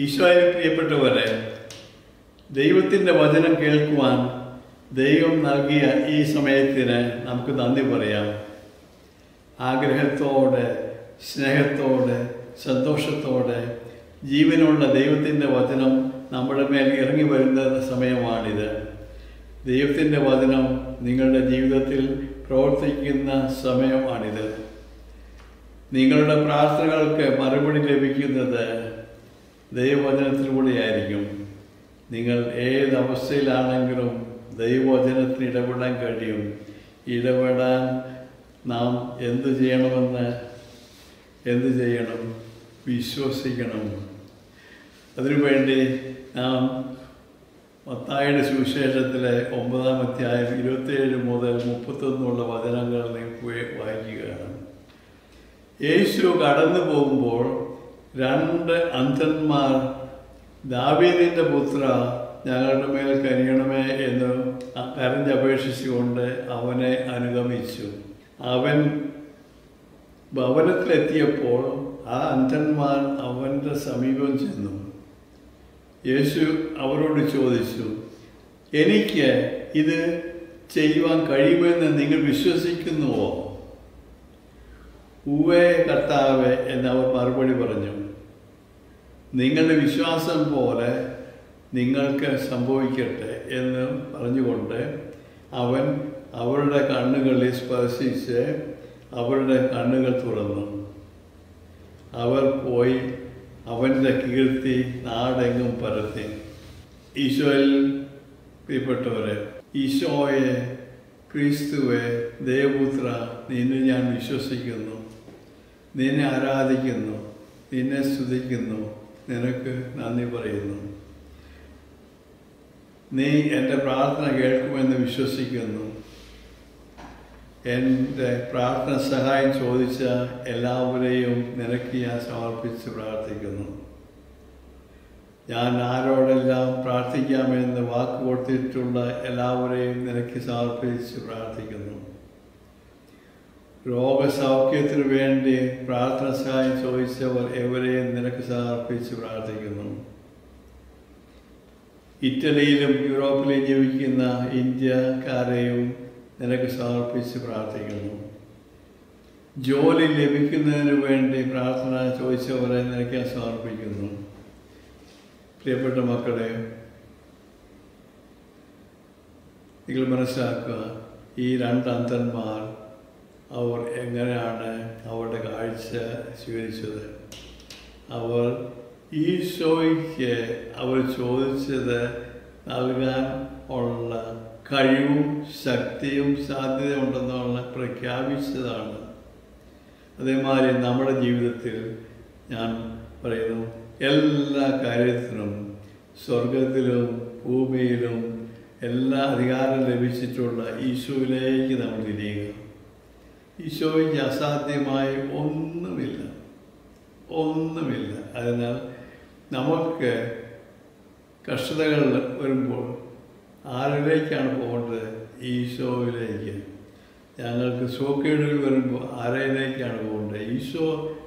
ഈശോയിൽ പ്രിയപ്പെട്ടവരെ ദൈവത്തിൻ്റെ വചനം കേൾക്കുവാൻ ദൈവം നൽകിയ ഈ സമയത്തിന് നമുക്ക് നന്ദി പറയാം ആഗ്രഹത്തോടെ സ്നേഹത്തോടെ സന്തോഷത്തോടെ ജീവനുള്ള ദൈവത്തിൻ്റെ വചനം നമ്മുടെ മേൽ ഇറങ്ങി വരുന്ന സമയമാണിത് ദൈവത്തിൻ്റെ വചനം നിങ്ങളുടെ ജീവിതത്തിൽ പ്രവർത്തിക്കുന്ന സമയമാണിത് നിങ്ങളുടെ പ്രാർത്ഥനകൾക്ക് മറുപടി ലഭിക്കുന്നത് ദൈവവചനത്തിലൂടെയായിരിക്കും നിങ്ങൾ ഏത് അവസ്ഥയിലാണെങ്കിലും ദൈവവചനത്തിന് ഇടപെടാൻ കഴിയും ഇടപെടാൻ നാം എന്ത് ചെയ്യണമെന്ന് എന്ത് ചെയ്യണം വിശ്വസിക്കണം അതിനുവേണ്ടി നാം മത്തായുടെ സുവിശേഷത്തിലെ ഒമ്പതാം അധ്യായം ഇരുപത്തിയേഴ് മുതൽ മുപ്പത്തൊന്നുള്ള വചനങ്ങൾ നിങ്ങൾക്ക് വായിക്കുകയാണ് യേശു കടന്നു പോകുമ്പോൾ രണ്ട് അന്ധന്മാർ ദാവീദിൻ്റെ പുത്ര ഞങ്ങളുടെ മേൽ കനിയണമേ എന്ന് കരഞ്ഞപേക്ഷിച്ചുകൊണ്ട് അവനെ അനുഗമിച്ചു അവൻ ഭവനത്തിലെത്തിയപ്പോൾ ആ അന്ധന്മാർ അവൻ്റെ സമീപം ചെന്നു യേശു അവരോട് ചോദിച്ചു എനിക്ക് ഇത് ചെയ്യുവാൻ കഴിയുമെന്ന് നിങ്ങൾ വിശ്വസിക്കുന്നുവോ ഉവേ കർത്താവ് എന്നവർ മറുപടി പറഞ്ഞു നിങ്ങളുടെ വിശ്വാസം പോലെ നിങ്ങൾക്ക് സംഭവിക്കട്ടെ എന്ന് പറഞ്ഞുകൊണ്ട് അവൻ അവരുടെ കണ്ണുകളിൽ സ്പർശിച്ച് അവരുടെ കണ്ണുകൾ തുറന്നു അവർ പോയി അവൻ്റെ കീർത്തി നാടെങ്ങും പരത്തി ഈശോയിൽ പ്രിയപ്പെട്ടവരെ ഈശോയെ ക്രിസ്തുവെ ദേവപുത്ര നിന്നെ ഞാൻ വിശ്വസിക്കുന്നു നിന്നെ ആരാധിക്കുന്നു നിന്നെ സ്തുതിക്കുന്നു നിനക്ക് നന്ദി പറയുന്നു നീ എൻ്റെ പ്രാർത്ഥന കേൾക്കുമെന്ന് വിശ്വസിക്കുന്നു എൻ്റെ പ്രാർത്ഥന സഹായം ചോദിച്ച എല്ലാവരെയും നിനക്ക് ഞാൻ സമർപ്പിച്ച് പ്രാർത്ഥിക്കുന്നു ഞാൻ ആരോടെല്ലാം പ്രാർത്ഥിക്കാമെന്ന് വാക്ക് കൊടുത്തിട്ടുള്ള എല്ലാവരെയും നിനക്ക് സമർപ്പിച്ച് പ്രാർത്ഥിക്കുന്നു രോഗസൗഖ്യത്തിനു വേണ്ടി പ്രാർത്ഥന സഹായം ചോദിച്ചവർ എവരെയും നിനക്ക് സമർപ്പിച്ച് പ്രാർത്ഥിക്കുന്നു ഇറ്റലിയിലും യൂറോപ്പിലും ജീവിക്കുന്ന ഇന്ത്യക്കാരെയും നിനക്ക് സമർപ്പിച്ച് പ്രാർത്ഥിക്കുന്നു ജോലി ലഭിക്കുന്നതിന് വേണ്ടി പ്രാർത്ഥന ചോദിച്ചവരെ നിനക്ക് ഞാൻ സമർപ്പിക്കുന്നു പ്രിയപ്പെട്ട മക്കളെ നിങ്ങൾ മനസ്സിലാക്കുക ഈ രണ്ട് അന്ധന്മാർ അവർ എങ്ങനെയാണ് അവരുടെ കാഴ്ച സ്വീകരിച്ചത് അവർ ഈശോയ്ക്ക് അവർ ചോദിച്ചത് നൽകാൻ ഉള്ള കഴിവും ശക്തിയും സാധ്യതയുണ്ടെന്നുള്ള പ്രഖ്യാപിച്ചതാണ് അതേമാതിരി നമ്മുടെ ജീവിതത്തിൽ ഞാൻ പറയുന്നു എല്ലാ കാര്യത്തിനും സ്വർഗത്തിലും ഭൂമിയിലും എല്ലാ അധികാരം ലഭിച്ചിട്ടുള്ള ഈശോയിലേക്ക് നമ്മൾ തിരിയുക ഈശോയ്ക്ക് അസാധ്യമായി ഒന്നുമില്ല ഒന്നുമില്ല അതിനാൽ നമുക്ക് കഷ്ടതകൾ വരുമ്പോൾ ആരിലേക്കാണ് പോകേണ്ടത് ഈശോയിലേക്ക് ഞങ്ങൾക്ക് സോക്കേടുകൾ വരുമ്പോൾ ആരയിലേക്കാണ് പോകേണ്ടത് ഈശോ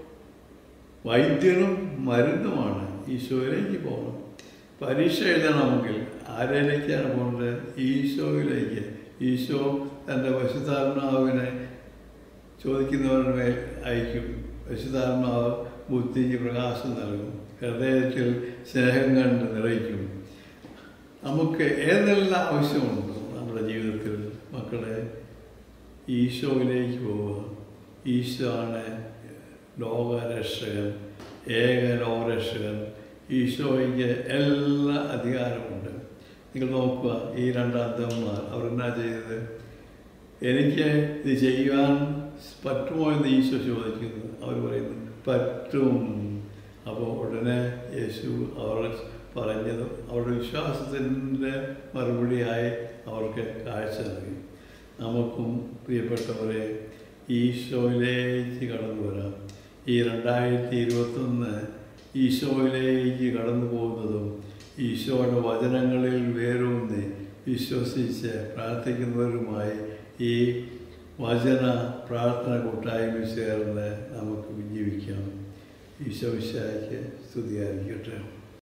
വൈദ്യനും മരുന്നുമാണ് ഈശോയിലേക്ക് പോകണം പരീക്ഷ എഴുതണമെങ്കിൽ ആരയിലേക്കാണ് പോകേണ്ടത് ഈശോയിലേക്ക് ഈശോ തൻ്റെ പശുധാത്മാവിനെ ചോദിക്കുന്നവരുടെ മേൽ അയക്കും പശുധാത്മാവ് ബുദ്ധിക്ക് പ്രകാശം നൽകും ഹൃദയത്തിൽ സ്നേഹം കണ്ട് നിറയ്ക്കും നമുക്ക് ഏതെല്ലാം ആവശ്യമുണ്ടോ നമ്മുടെ ജീവിതത്തിൽ മക്കളെ ഈശോയിലേക്ക് പോവുക ഈശോ ആണ് ലോകരക്ഷകൻ ഏക ലോകരക്ഷകൻ ഈശോയ്ക്ക് എല്ലാ അധികാരമുണ്ട് നിങ്ങൾ നോക്കുക ഈ രണ്ടാന്തന്മാർ അവരെന്നാ ചെയ്തത് എനിക്ക് ഇത് ചെയ്യുവാൻ പറ്റുമോ എന്ന് ഈശോ ചോദിക്കുന്നു അവർ പറയുന്നു പറ്റും അപ്പോൾ ഉടനെ യേശു അവർ പറഞ്ഞത് അവരുടെ വിശ്വാസത്തിൻ്റെ മറുപടിയായി അവർക്ക് കാഴ്ച നൽകി നമുക്കും പ്രിയപ്പെട്ടവരെ ഈശോയിലേക്ക് കടന്നു വരാം ഈ രണ്ടായിരത്തി ഇരുപത്തൊന്ന് ഈശോയിലേക്ക് കടന്നു പോകുന്നതും ഈശോയുടെ വചനങ്ങളിൽ വേരൂന്നി വിശ്വസിച്ച് പ്രാർത്ഥിക്കുന്നവരുമായി ഈ വചന പ്രാർത്ഥന കൂട്ടായ്മ ചേർന്ന് നമുക്ക് ജീവിക്കാം ഈശോ വിശാഖ്യ സ്തുതിയായിരിക്കട്ടെ